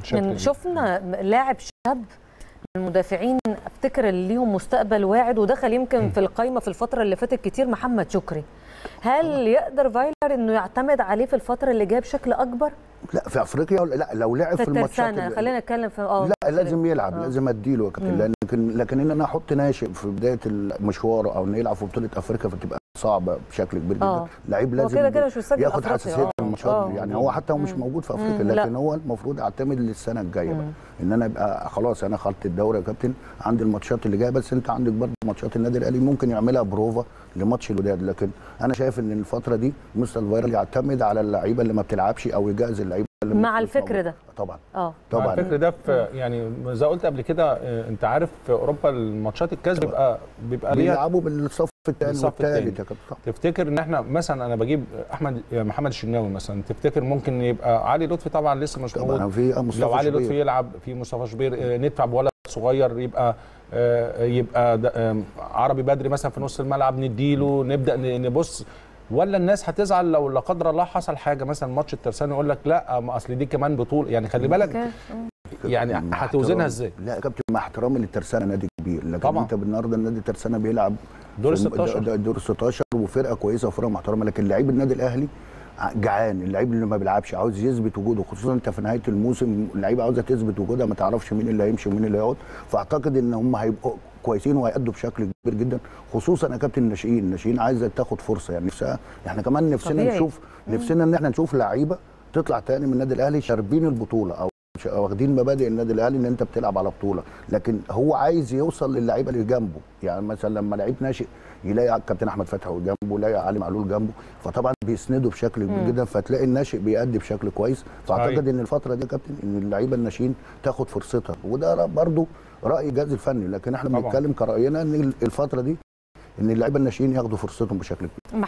بالشكل من ده. شفنا لاعب شاب من المدافعين افتكر اللي ليهم مستقبل واعد ودخل يمكن في القايمه في الفتره اللي فاتت كتير محمد شكري هل يقدر فايلر انه يعتمد عليه في الفتره اللي جايه بشكل اكبر لا في افريقيا ولا- لا لو لعب في, في الماتشات الترسانه اللي- خلينا نتكلم في اه لا لازم يلعب آه. لازم اديله يا كابتن لكن لكن ان انا احط ناشئ في بدايه المشوار او انه يلعب في بطوله افريقيا فتبقى صعبه بشكل كبير جدا آه. لعيب هو لازم كده كده مش مسجل ياخد أفريقيا. حساسيه آه. الماتشات آه. يعني هو حتى هو مش موجود في افريقيا مم. لا. لكن هو المفروض اعتمد للسنه الجايه بقى ان انا ابقى خلاص انا خدت الدوري يا كابتن عندي الماتشات اللي جايه بس انت عندك برضه ماتشات النادي الاهلي ممكن يعملها بروفا لماتش الوداد لكن انا شايف ان الفتره دي مستر فايرال يعتمد على اللعيبه اللي ما بتلعبش او يجهز اللعيبه اللي مع مش الفكر موجودة. ده. طبعا اه طبعا طبعا الفكر ده في يعني زي ما قلت قبل كده آه، انت عارف في اوروبا الماتشات الكاس بيبقى بيبقى ليها بيلعبوا بالصف الثاني بالصف والثالث التاني. يا كابتن طبعاً. تفتكر ان احنا مثلا انا بجيب احمد محمد الشناوي مثلا تفتكر ممكن يبقى علي لطفي طبعا لسه مش طبعا موجود في مصطفى لو علي شوبير. لطفي يلعب في مصطفى شوبير آه، ندفع بولد صغير يبقى آه، يبقى ده- آه، عربي بدري مثلا في نص الملعب نديله نبدا ن- نبص ولا الناس هتزعل لو لا قدر الله حصل حاجه مثلا ماتش الترسانه يقول لك لا ما اصل دي كمان بطوله يعني خلي بالك اوكي يعني مع هتوزنها احترام- ازاي؟ لا يا كابتن مع احترامي للترسانه نادي كبير لكن طبعاً. انت النهارده النادي الترسانه بيلعب دور في- 16. د- د- دور 16 وفرقه كويسه وفرقه محترمه لكن لعيب النادي الاهلي ع- جعان اللعيب اللي ما بيلعبش عاوز يثبت وجوده خصوصا انت في نهايه الموسم اللعيبه عاوزه تثبت وجودها ما تعرفش مين اللي هيمشي ومين اللي هيقعد فاعتقد ان هم هيبقوا كويسين وهيأدوا بشكل كبير جدا خصوصا يا كابتن الناشئين الناشئين عايزه تاخد فرصه يعني نفسها احنا كمان نفسنا طبيعي. نشوف نفسنا ان احنا نشوف لعيبه تطلع تاني من النادي الاهلي شاربين البطوله او ش- واخدين مبادئ النادي الاهلي ان انت بتلعب على بطوله لكن هو عايز يوصل للعيبه اللي جنبه يعني مثلا لما لعيب ناشئ يلاقي كابتن احمد فتحي جنبه يلاقي علي معلول جنبه فطبعا بيسنده بشكل كبير جدا فتلاقي الناشئ بيأدي بشكل كويس فاعتقد صحيح. ان الفتره دي يا كابتن ان اللعيبه الناشئين تاخد فرصتها وده برضو راي الجهاز الفني لكن احنا طبعاً. بنتكلم كراينا ان الفتره دي ان اللعيبه الناشئين ياخدوا فرصتهم بشكل كبير